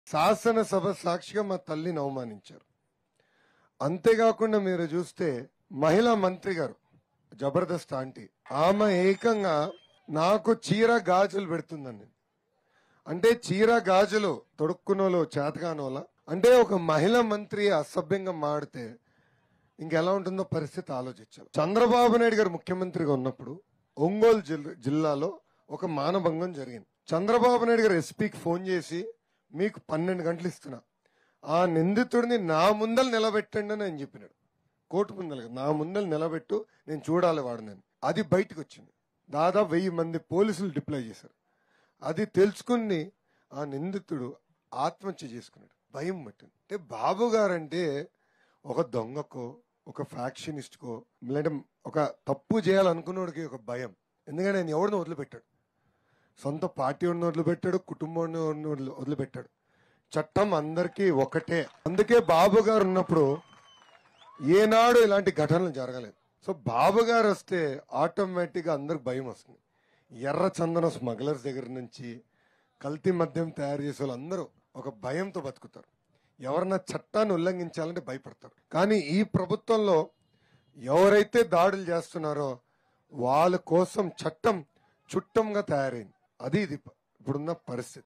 శాసనసభ సాక్షిగా మా తల్లిని అవమానించారు అంతేకాకుండా మీరు చూస్తే మహిళా మంత్రి గారు జబర్దస్త్ ఆంటీ ఆమె ఏకంగా నాకు చీర గాజులు పెడుతుందండి అంటే చీర గాజులు తొడుక్కునోలో చేతగానోల అంటే ఒక మహిళా మంత్రి అసభ్యంగా మాడితే ఇంకెలా ఉంటుందో పరిస్థితి ఆలోచించాలి చంద్రబాబు నాయుడు గారు ముఖ్యమంత్రిగా ఉన్నప్పుడు ఒంగోలు జిల్- జిల్లాలో ఒక మానభంగం జరిగింది చంద్రబాబు నాయుడు గారు ఎస్పీకి ఫోన్ చేసి మీకు పన్నెండు గంటలు ఇస్తున్నా ఆ నిందితుడిని నా ముందలు నిలబెట్టండి అని ఆయన చెప్పినాడు కోర్టు ముందల కాదు, నా ముందలు నిలబెట్టు నేను చూడాలి వాడు నేను అది బయటకు వచ్చింది దాదాపు వెయ్యి మంది పోలీసులు డిప్లాయ్ చేశారు అది తెలుసుకుని ఆ నిందితుడు ఆత్మహత్య చేసుకున్నాడు భయం పట్టింది అంటే బాబు గారంటే ఒక దొంగకో ఒక ఫ్యాక్షనిస్ట్కో లేదంటే ఒక తప్పు చేయాలనుకున్నోడికి ఒక భయం ఎందుకంటే ఆయన ఎవరిని వదిలిపెట్టాడు సొంత పార్టీ ఉన్న వదిలిపెట్టాడు కుటుంబాన్ని ఉన్న వదిలి- వదిలిపెట్టాడు చట్టం అందరికీ ఒకటే అందుకే బాబు గారు ఉన్నప్పుడు ఏనాడు ఇలాంటి ఘటనలు జరగలేదు సో బాబు గారు వస్తే ఆటోమేటిక్ గా అందరికి భయం వస్తుంది ఎర్ర చందన స్మగ్లర్స్ దగ్గర నుంచి కల్తీ మద్యం తయారు చేసే వాళ్ళందరూ ఒక భయంతో బతుకుతారు ఎవరన్నా చట్టాన్ని ఉల్లంఘించాలంటే భయపడతారు కానీ ఈ ప్రభుత్వంలో ఎవరైతే దాడులు చేస్తున్నారో వాళ్ళ కోసం చట్టం చుట్టంగా తయారైంది అది ఇది ఇప్పుడున్న పరిస్థితి